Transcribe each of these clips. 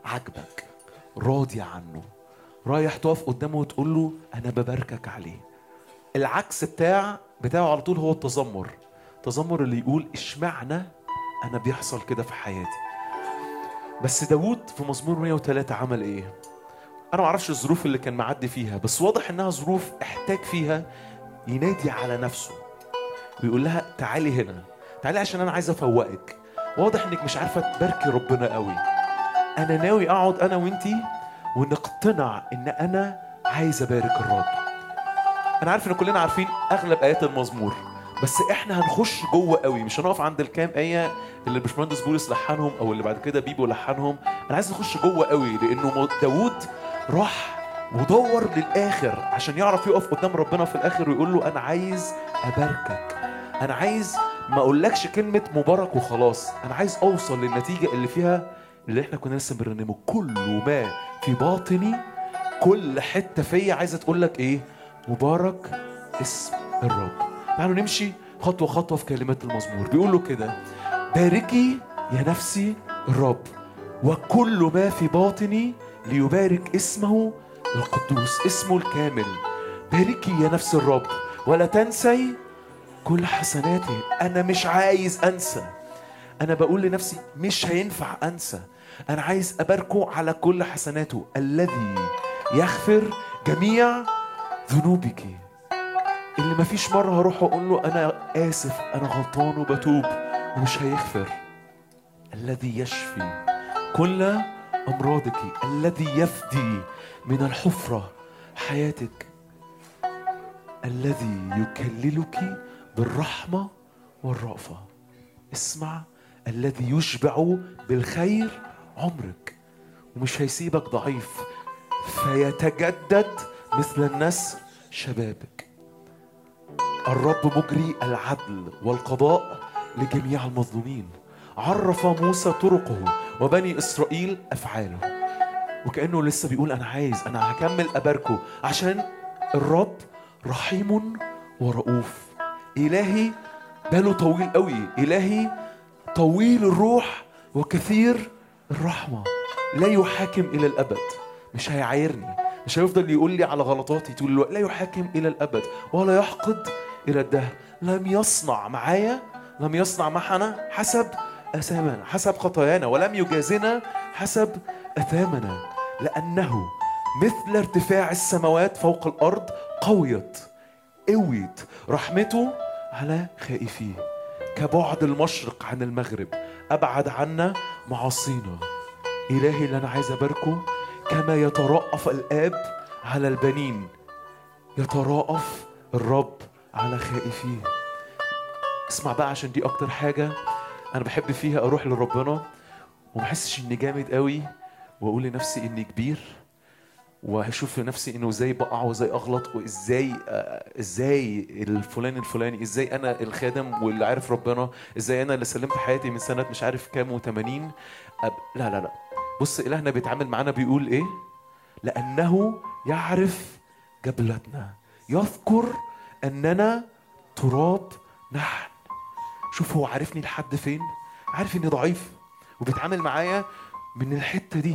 عاجبك راضي عنه رايح تقف قدامه وتقول له انا بباركك عليه العكس بتاع بتاعه على طول هو التذمر التذمر اللي يقول اشمعنى انا بيحصل كده في حياتي بس داوود في مزمور 103 عمل ايه انا ما اعرفش الظروف اللي كان معدي فيها بس واضح انها ظروف احتاج فيها ينادي على نفسه ويقول لها تعالي هنا تعالي عشان انا عايز افوقك واضح انك مش عارفه تباركي ربنا قوي انا ناوي اقعد انا وانتي ونقتنع ان انا عايز ابارك الرب انا عارف ان كلنا عارفين اغلب ايات المزمور بس احنا هنخش جوه قوي مش هنقف عند الكام ايه اللي الباشمهندس بولس لحنهم او اللي بعد كده بيبو لحنهم انا عايز نخش جوه قوي لانه داوود راح ودور للاخر عشان يعرف يقف قدام ربنا في الاخر ويقول له انا عايز اباركك انا عايز ما اقولكش كلمه مبارك وخلاص انا عايز اوصل للنتيجه اللي فيها اللي احنا كنا لسه بنرنمه كل ما في باطني كل حته فيا عايزه تقول لك ايه مبارك اسم الرب تعالوا نمشي خطوه خطوه في كلمات المزمور بيقول له كده باركي يا نفسي الرب وكل ما في باطني ليبارك اسمه القدوس اسمه الكامل باركي يا نفس الرب ولا تنسي كل حسناتي انا مش عايز انسى انا بقول لنفسي مش هينفع انسى انا عايز اباركه على كل حسناته الذي يغفر جميع ذنوبك اللي مفيش مرة هروح أقول له أنا آسف أنا غلطان وبتوب ومش هيغفر الذي يشفي كل أمراضك الذي يفدي من الحفرة حياتك الذي يكللك بالرحمة والرأفة اسمع الذي يشبع بالخير عمرك ومش هيسيبك ضعيف فيتجدد مثل النسر شبابك الرب مجري العدل والقضاء لجميع المظلومين عرف موسى طرقه وبني اسرائيل افعاله وكانه لسه بيقول انا عايز انا هكمل اباركه عشان الرب رحيم ورؤوف الهي باله طويل قوي الهي طويل الروح وكثير الرحمه لا يحاكم الى الابد مش هيعايرني مش هيفضل يقول لي على غلطاتي طول الوقت لا يحاكم الى الابد ولا يحقد الى الدهر لم يصنع معايا لم يصنع معنا حسب اثامنا حسب خطايانا ولم يجازنا حسب اثامنا لانه مثل ارتفاع السماوات فوق الارض قويت قويت رحمته على خائفيه كبعد المشرق عن المغرب ابعد عنا معاصينا الهي اللي انا عايز اباركه كما يترأف الاب على البنين يترأف الرب على خائفيه اسمع بقى عشان دي اكتر حاجه انا بحب فيها اروح لربنا وما احسش اني جامد قوي واقول لنفسي اني كبير وهشوف في نفسي انه ازاي بقع وازاي اغلط وازاي آه ازاي الفلان الفلاني ازاي انا الخادم واللي عارف ربنا ازاي انا اللي سلمت حياتي من سنه مش عارف كام و80 أب... لا لا لا بص الهنا بيتعامل معانا بيقول ايه لانه يعرف جبلتنا يذكر اننا تراب نحن شوف هو عارفني لحد فين عارف اني ضعيف وبيتعامل معايا من الحته دي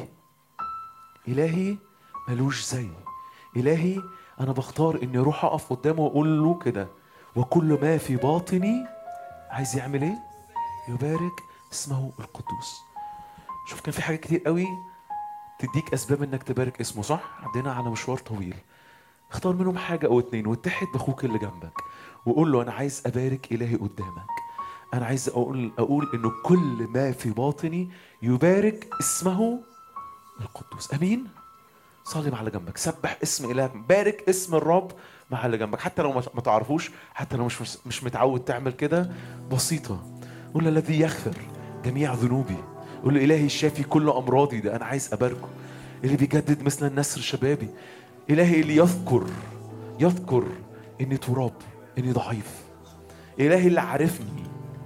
الهي ملوش زي إلهي أنا بختار إني أروح أقف قدامه وأقول له كده وكل ما في باطني عايز يعمل إيه؟ يبارك اسمه القدوس شوف كان في حاجات كتير قوي تديك أسباب إنك تبارك اسمه صح؟ عدينا على مشوار طويل اختار منهم حاجة أو اتنين واتحد بأخوك اللي جنبك وقول له أنا عايز أبارك إلهي قدامك أنا عايز أقول أقول إنه كل ما في باطني يبارك اسمه القدوس أمين؟ صلي مع اللي جنبك سبح اسم الهك بارك اسم الرب مع اللي جنبك حتى لو ما تعرفوش حتى لو مش مش متعود تعمل كده بسيطه قول له الذي يغفر جميع ذنوبي قول له الهي الشافي كل امراضي ده انا عايز اباركه اللي بيجدد مثل النسر شبابي الهي اللي يذكر يذكر اني تراب اني ضعيف الهي اللي عارفني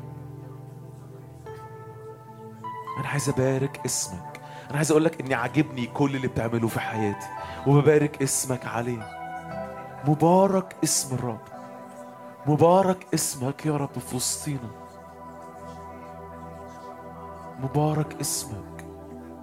انا عايز ابارك اسمك انا عايز اقول لك اني عاجبني كل اللي بتعمله في حياتي وببارك اسمك عليه مبارك اسم الرب مبارك اسمك يا رب في وسطينا مبارك اسمك